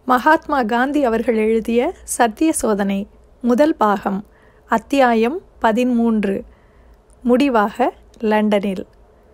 மகாத்மா காந்தி அவர்கள் எழுதிய சத்திய சோதனை முதல் பாகம் அத்தியாயம் பதிமூன்று முடிவாக லண்டனில்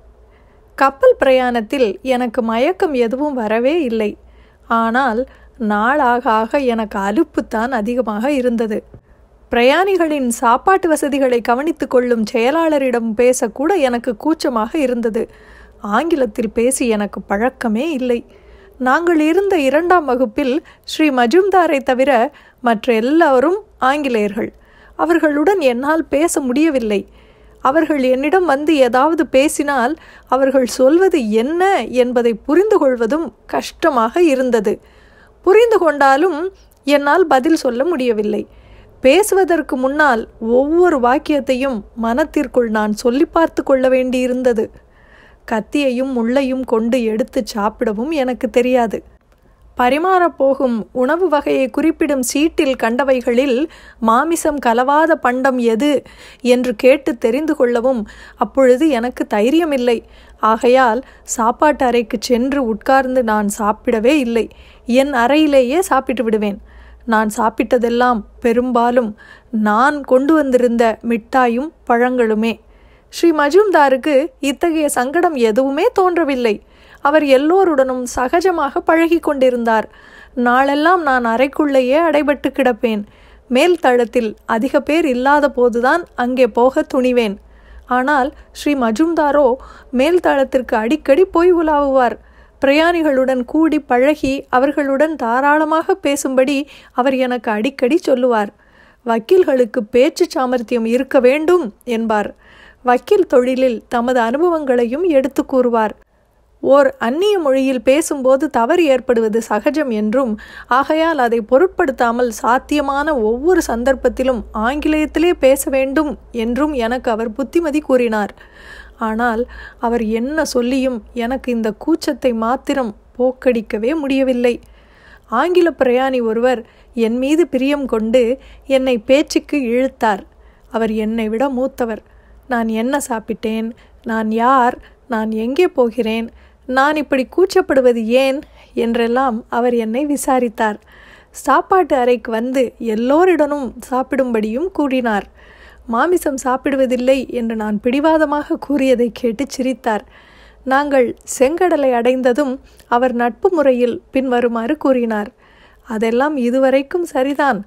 கப்பல் பிரயாணத்தில் எனக்கு மயக்கம் எதுவும் வரவே இல்லை ஆனால் நாளாக ஆக எனக்கு அலுப்புத்தான் அதிகமாக இருந்தது பிரயாணிகளின் சாப்பாட்டு வசதிகளை கவனித்துக் கொள்ளும் செயலாளரிடம் பேசக்கூட எனக்கு கூச்சமாக இருந்தது ஆங்கிலத்தில் பேசி எனக்கு பழக்கமே இல்லை நாங்கள் இருந்த இரண்டாம் வகுப்பில் ஸ்ரீ மஜும்தாரை தவிர மற்ற எல்லாரும் ஆங்கிலேயர்கள் அவர்களுடன் என்னால் பேச முடியவில்லை அவர்கள் என்னிடம் வந்து ஏதாவது பேசினால் அவர்கள் சொல்வது என்ன என்பதை புரிந்து கொள்வதும் கஷ்டமாக இருந்தது புரிந்து கொண்டாலும் என்னால் பதில் சொல்ல முடியவில்லை பேசுவதற்கு முன்னால் ஒவ்வொரு வாக்கியத்தையும் மனத்திற்குள் நான் சொல்லி பார்த்து கொள்ள வேண்டியிருந்தது கத்தியையும் முள்ளையும் கொண்டு எடுத்து சாப்பிடவும் எனக்கு தெரியாது பரிமாறப்போகும் உணவு வகையை குறிப்பிடும் சீட்டில் கண்டவைகளில் மாமிசம் கலவாத பண்டம் எது என்று கேட்டு தெரிந்து கொள்ளவும் அப்பொழுது எனக்கு தைரியமில்லை ஆகையால் சாப்பாட்டு அறைக்கு சென்று உட்கார்ந்து நான் சாப்பிடவே இல்லை என் அறையிலேயே சாப்பிட்டு விடுவேன் நான் சாப்பிட்டதெல்லாம் பெரும்பாலும் நான் கொண்டு வந்திருந்த மிட்டாயும் பழங்களுமே ஸ்ரீ மஜும்தாருக்கு இத்தகைய சங்கடம் எதுவுமே தோன்றவில்லை அவர் எல்லோருடனும் சகஜமாக பழகி கொண்டிருந்தார் நாளெல்லாம் நான் அறைக்குள்ளேயே அடைபட்டு கிடப்பேன் மேல் தளத்தில் அதிக பேர் இல்லாத போதுதான் அங்கே போக துணிவேன் ஆனால் ஸ்ரீ மஜும்தாரோ மேல் தளத்திற்கு அடிக்கடி போய் உலாவுவார் பிரயாணிகளுடன் கூடி பழகி அவர்களுடன் தாராளமாக பேசும்படி அவர் எனக்கு அடிக்கடி சொல்லுவார் வக்கீல்களுக்கு பேச்சு சாமர்த்தியம் இருக்க வேண்டும் என்பார் வக்கீல் தொழிலில் தமது அனுபவங்களையும் எடுத்து கூறுவார் ஓர் அந்நிய மொழியில் பேசும்போது தவறு ஏற்படுவது சகஜம் என்றும் ஆகையால் அதை பொருட்படுத்தாமல் சாத்தியமான ஒவ்வொரு சந்தர்ப்பத்திலும் ஆங்கிலேயத்திலே பேச வேண்டும் என்றும் எனக்கு அவர் புத்திமதி கூறினார் ஆனால் அவர் என்ன சொல்லியும் எனக்கு இந்த கூச்சத்தை மாத்திரம் போக்கடிக்கவே முடியவில்லை ஆங்கில பிரயாணி ஒருவர் என் மீது பிரியம் கொண்டு என்னை பேச்சுக்கு இழுத்தார் அவர் என்னை விட மூத்தவர் நான் என்ன சாப்பிட்டேன் நான் யார் நான் எங்கே போகிறேன் நான் இப்படி கூச்சப்படுவது ஏன் என்றெல்லாம் அவர் என்னை விசாரித்தார் சாப்பாட்டு அறைக்கு வந்து எல்லோரிடனும் சாப்பிடும்படியும் கூறினார் மாமிசம் சாப்பிடுவதில்லை என்று நான் பிடிவாதமாக கூறியதை கேட்டு சிரித்தார் நாங்கள் செங்கடலை அடைந்ததும் அவர் நட்பு முறையில் பின்வருமாறு கூறினார் அதெல்லாம் இதுவரைக்கும் சரிதான்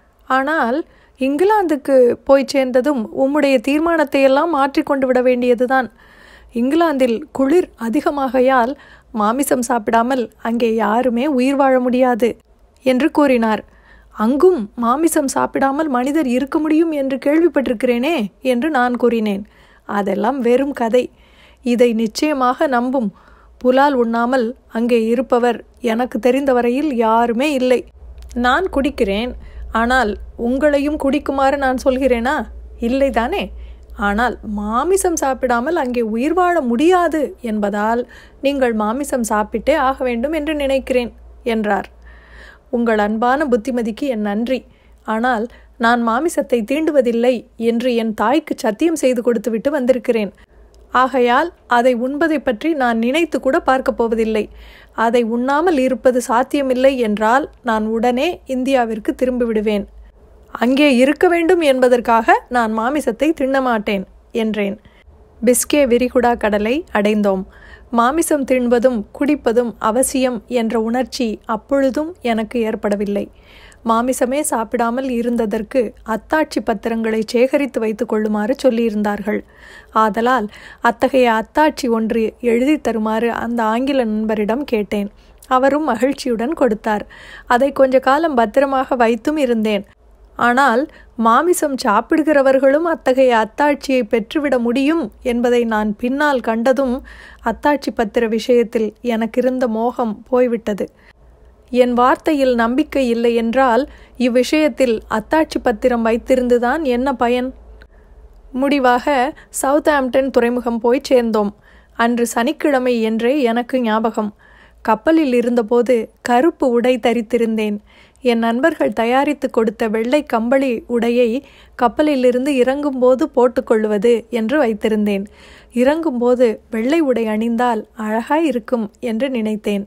ஆனால் இங்கிலாந்துக்கு போய் சேர்ந்ததும் உம்முடைய தீர்மானத்தை எல்லாம் மாற்றிக்கொண்டு விட வேண்டியதுதான் இங்கிலாந்தில் குளிர் அதிகமாகையால் மாமிசம் சாப்பிடாமல் அங்கே யாருமே உயிர் வாழ முடியாது என்று கூறினார் அங்கும் மாமிசம் சாப்பிடாமல் மனிதர் இருக்க முடியும் என்று கேள்விப்பட்டிருக்கிறேனே என்று நான் கூறினேன் அதெல்லாம் வெறும் கதை இதை நிச்சயமாக நம்பும் புலால் உண்ணாமல் அங்கே இருப்பவர் எனக்கு தெரிந்த வரையில் யாருமே இல்லை நான் குடிக்கிறேன் ஆனால் உங்களையும் குடிக்குமாறு நான் சொல்கிறேனா இல்லைதானே ஆனால் மாமிசம் சாப்பிடாமல் அங்கே உயிர் வாழ முடியாது என்பதால் நீங்கள் மாமிசம் சாப்பிட்டே ஆக வேண்டும் என்று நினைக்கிறேன் என்றார் உங்கள் அன்பான புத்திமதிக்கு என் நன்றி ஆனால் நான் மாமிசத்தை தீண்டுவதில்லை என்று என் தாய்க்கு சத்தியம் செய்து கொடுத்துவிட்டு வந்திருக்கிறேன் ஆகையால் அதை உண்பதை பற்றி நான் நினைத்து கூட பார்க்கப் போவதில்லை அதை உண்ணாமல் இருப்பது சாத்தியமில்லை என்றால் நான் உடனே இந்தியாவிற்கு திரும்பி விடுவேன் அங்கே இருக்க வேண்டும் என்பதற்காக நான் மாமிசத்தை தின்னமாட்டேன் என்றேன் பிஸ்கே விரிகுடா கடலை அடைந்தோம் மாமிசம் தின்பதும் குடிப்பதும் அவசியம் என்ற உணர்ச்சி அப்பொழுதும் எனக்கு ஏற்படவில்லை மாமிசமே சாப்பிடாமல் இருந்ததற்கு அத்தாட்சி பத்திரங்களை சேகரித்து வைத்து கொள்ளுமாறு சொல்லியிருந்தார்கள் ஆதலால் அத்தகைய அத்தாட்சி ஒன்று எழுதி தருமாறு அந்த ஆங்கில நண்பரிடம் கேட்டேன் அவரும் மகிழ்ச்சியுடன் கொடுத்தார் அதை கொஞ்ச காலம் பத்திரமாக வைத்தும் இருந்தேன் ஆனால் மாமிசம் சாப்பிடுகிறவர்களும் அத்தகைய அத்தாட்சியை பெற்றுவிட முடியும் என்பதை நான் பின்னால் கண்டதும் அத்தாட்சி பத்திர விஷயத்தில் எனக்கிருந்த மோகம் போய்விட்டது என் வார்த்தையில் நம்பிக்கை இல்லை என்றால் இவ்விஷயத்தில் அத்தாட்சி பத்திரம் வைத்திருந்துதான் என்ன பயன் முடிவாக சவுத் ஆம்டன் துறைமுகம் போய் சேர்ந்தோம் அன்று சனிக்கிழமை என்றே எனக்கு ஞாபகம் கப்பலில் இருந்தபோது கருப்பு உடை தரித்திருந்தேன் என் நண்பர்கள் தயாரித்து கொடுத்த வெள்ளை கம்பளி உடையை கப்பலிலிருந்து இறங்கும்போது போட்டுக்கொள்வது என்று வைத்திருந்தேன் இறங்கும்போது வெள்ளை உடை அணிந்தால் அழகாய் இருக்கும் என்று நினைத்தேன்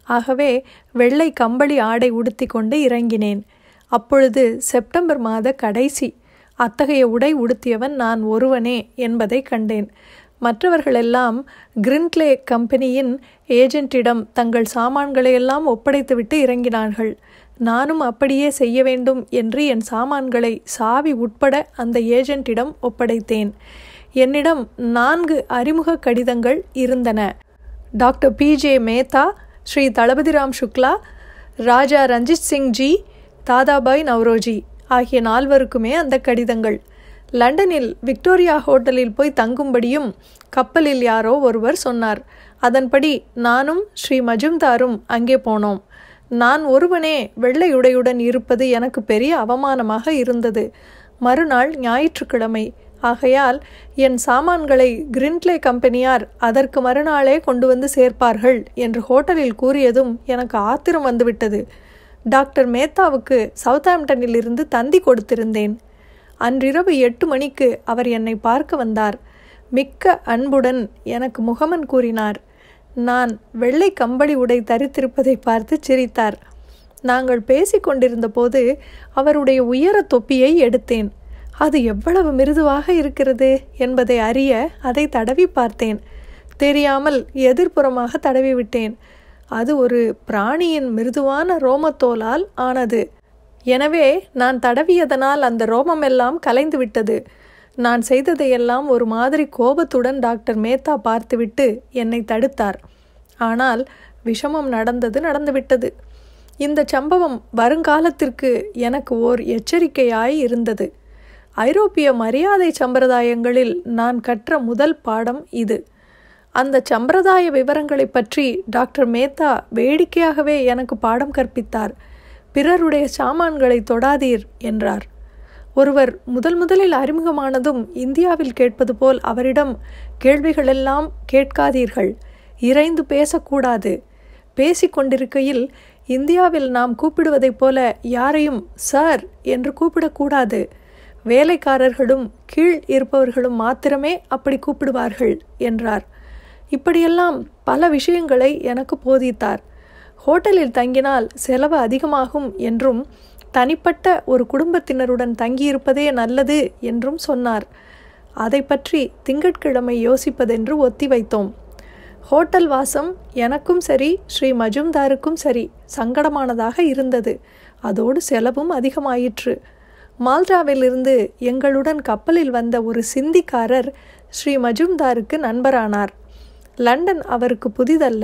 ஆகவே வெள்ளை கம்பளி ஆடை உடுத்தி கொண்டு இறங்கினேன் அப்பொழுது செப்டம்பர் மாத கடைசி அத்தகைய உடை உடுத்தியவன் நான் ஒருவனே என்பதை கண்டேன் மற்றவர்களெல்லாம் கிரின்க்லே கம்பெனியின் ஏஜென்ட்டிடம் தங்கள் சாமான்களையெல்லாம் ஒப்படைத்துவிட்டு இறங்கினார்கள் நானும் அப்படியே செய்ய வேண்டும் என்று என் சாமான்களை சாவி உட்பட அந்த ஏஜென்ட்டிடம் ஒப்படைத்தேன் என்னிடம் நான்கு அறிமுக கடிதங்கள் இருந்தன doctor P J Mehta Shri Dalpatram Shukla Raja Ranjit Singh ji Dadabhai Naoroji ஆகிய நால்வருக்குமே அந்த கடிதங்கள் லண்டனில் விக்டோரியா ஹோட்டலில் போய் தங்கும்படியும் கப்பலில் யாரோ ஒருவர் சொன்னார் அதன்படி நானும் ஸ்ரீ மஜும்தாரும் அங்கே போனோம் நான் ஒருவனே வெள்ளை உடையுடன் இருப்பது எனக்கு பெரிய அவமானமாக இருந்தது மறுநாள் ஞாயிற்றுக்கிழமை ஆகையால் என் சாமான்களை கிரின்ட்லே கம்பெனியார் அதற்கு மறுநாளே கொண்டு வந்து சேர்ப்பார்கள் என்று ஹோட்டலில் கூறியதும் எனக்கு ஆத்திரம் வந்துவிட்டது டாக்டர் மேத்தாவுக்கு சவுத்தாம்டனில் இருந்து தந்தி கொடுத்திருந்தேன் அன்றிரவு எட்டு மணிக்கு அவர் என்னை பார்க்க வந்தார் மிக்க அன்புடன் எனக்கு முகமன் கூறினார் நான் வெள்ளை கம்பளி உடை தரித்திருப்பதை பார்த்து சிரித்தார் நாங்கள் பேசிக்கொண்டிருந்த போது அவருடைய உயர தொப்பியை எடுத்தேன் அது எவ்வளவு மிருதுவாக இருக்கிறது என்பதை அறிய அதை தடவி பார்த்தேன் தெரியாமல் எதிர்ப்புறமாக தடவி விட்டேன் அது ஒரு பிராணியின் மிருதுவான ரோமத்தோலால் ஆனது எனவே நான் தடவியதனால் அந்த ரோமமெல்லாம் கலைந்து விட்டது நான் செய்ததையெல்லாம் ஒரு மாதிரி கோபத்துடன் டாக்டர் மேத்தா பார்த்துவிட்டு என்னை தடுத்தார் ஆனால் விஷமம் நடந்தது நடந்துவிட்டது இந்த சம்பவம் வருங்காலத்திற்கு எனக்கு ஓர் எச்சரிக்கையாய் இருந்தது ஐரோப்பிய மரியாதை சம்பிரதாயங்களில் நான் கற்ற முதல் பாடம் இது அந்த சம்பிரதாய விவரங்களை பற்றி டாக்டர் மேத்தா வேடிக்கையாகவே எனக்கு பாடம் கற்பித்தார் பிறருடைய சாமான்களை தொடாதீர் என்றார் ஒருவர் முதல் முதலில் அறிமுகமானதும் இந்தியாவில் கேட்பது போல் அவரிடம் கேள்விகளெல்லாம் கேட்காதீர்கள் இறைந்து பேசக்கூடாது பேசிக்கொண்டிருக்கையில் இந்தியாவில் நாம் கூப்பிடுவதைப் போல யாரையும் சார் என்று கூப்பிடக்கூடாது வேலைக்காரர்களும் கீழ் இருப்பவர்களும் மாத்திரமே அப்படி கூப்பிடுவார்கள் என்றார் இப்படியெல்லாம் பல விஷயங்களை எனக்கு போதித்தார் ஹோட்டலில் தங்கினால் செலவு அதிகமாகும் என்றும் தனிப்பட்ட ஒரு குடும்பத்தினருடன் தங்கியிருப்பதே நல்லது என்றும் சொன்னார் அதை பற்றி திங்கட்கிழமை யோசிப்பதென்று ஒத்தி வைத்தோம் ஹோட்டல் வாசம் எனக்கும் சரி ஸ்ரீ மஜும்தாருக்கும் சரி சங்கடமானதாக இருந்தது அதோடு செலவும் அதிகமாயிற்று மால்டாவிலிருந்து எங்களுடன் கப்பலில் வந்த ஒரு சிந்திக்காரர் ஸ்ரீ மஜும்தாருக்கு நண்பரானார் லண்டன் அவருக்கு புதிதல்ல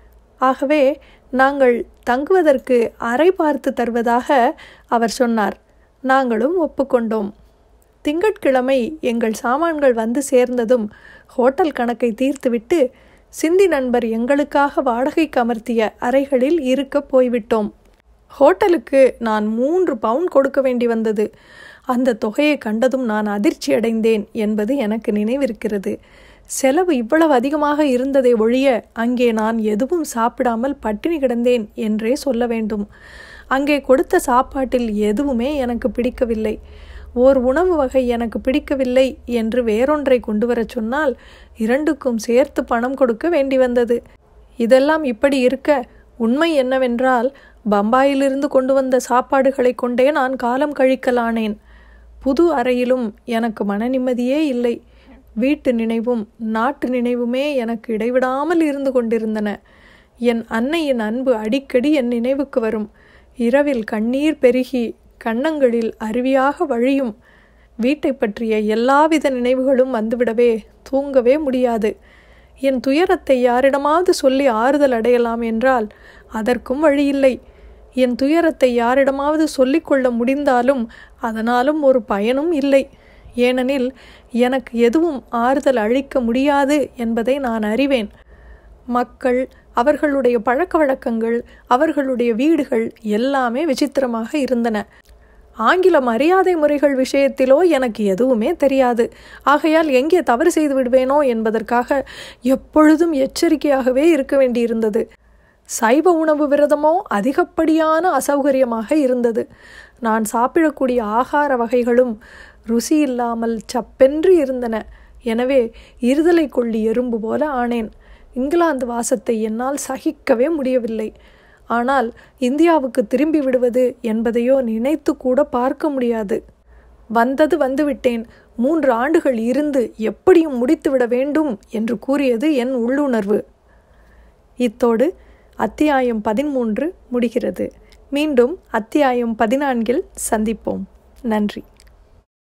ஆகவே நாங்கள் தங்குவதற்கு அறை பார்த்து தருவதாக அவர் சொன்னார் நாங்களும் ஒப்புக்கொண்டோம் திங்கட்கிழமை எங்கள் சாமான்கள் வந்து சேர்ந்ததும் ஹோட்டல் கணக்கை தீர்த்துவிட்டு சிந்தி நண்பர் எங்களுக்காக வாடகைக்கு அமர்த்திய அறைகளில் இருக்க போய்விட்டோம் ஹோட்டலுக்கு நான் மூன்று பவுண்ட் கொடுக்க வேண்டி வந்தது அந்த தொகையை கண்டதும் நான் அதிர்ச்சி அடைந்தேன் என்பது எனக்கு நினைவிருக்கிறது செலவு இவ்வளவு அதிகமாக இருந்ததை ஒழிய அங்கே நான் எதுவும் சாப்பிடாமல் பட்டினி கிடந்தேன் என்றே சொல்ல வேண்டும் அங்கே கொடுத்த சாப்பாட்டில் எதுவுமே எனக்கு பிடிக்கவில்லை ஓர் உணவு வகை எனக்கு பிடிக்கவில்லை என்று வேறொன்றை கொண்டு வரச் சொன்னால் இரண்டுக்கும் சேர்த்து பணம் கொடுக்க வேண்டி வந்தது இதெல்லாம் இப்படி இருக்க உண்மை என்னவென்றால் பம்பாயிலிருந்து கொண்டு வந்த சாப்பாடுகளை கொண்டே நான் காலம் கழிக்கலானேன் புது அறையிலும் எனக்கு மன நிம்மதியே இல்லை வீட்டு நினைவும் நாட்டு நினைவுமே எனக்கு இடைவிடாமல் இருந்து கொண்டிருந்தன என் அன்னையின் அன்பு அடிக்கடி என் நினைவுக்கு வரும் இரவில் கண்ணீர் பெருகி கன்னங்களில் அருவியாக வழியும் வீட்டை பற்றிய எல்லாவித நினைவுகளும் வந்துவிடவே தூங்கவே முடியாது என் துயரத்தை யாரிடமாவது சொல்லி ஆறுதல் அடையலாம் என்றால் அதற்கும் வழியில்லை என் துயரத்தை யாரிடமாவது சொல்லிக்கொள்ள முடிந்தாலும் அதனாலும் ஒரு பயனும் இல்லை ஏனெனில் எனக்கு எதுவும் ஆறுதல் அளிக்க முடியாது என்பதை நான் அறிவேன் மக்கள் அவர்களுடைய பழக்க வழக்கங்கள் அவர்களுடைய வீடுகள் எல்லாமே விசித்திரமாக இருந்தன ஆங்கில மரியாதை முறைகள் விஷயத்திலோ எனக்கு எதுவுமே தெரியாது ஆகையால் எங்கே தவறு செய்து விடுவேனோ என்பதற்காக எப்பொழுதும் எச்சரிக்கையாகவே இருக்க வேண்டியிருந்தது சைவ உணவு விரதமோ அதிகப்படியான அசௌகரியமாக இருந்தது நான் சாப்பிடக்கூடிய ஆகார வகைகளும் ருசி இல்லாமல் சப்பென்று இருந்தன எனவே இருதலை கொள்ளி எறும்பு போல ஆனேன் இங்கிலாந்து வாசத்தை என்னால் சகிக்கவே முடியவில்லை ஆனால் இந்தியாவுக்கு திரும்பி விடுவது என்பதையோ நினைத்து கூட பார்க்க முடியாது வந்தது வந்துவிட்டேன் மூன்று ஆண்டுகள் இருந்து எப்படியும் முடித்துவிட வேண்டும் என்று கூறியது என் உள்ளுணர்வு இத்தோடு அத்தியாயம் பதிமூன்று முடிகிறது மீண்டும் அத்தியாயம் பதினான்கில் சந்திப்போம் நன்றி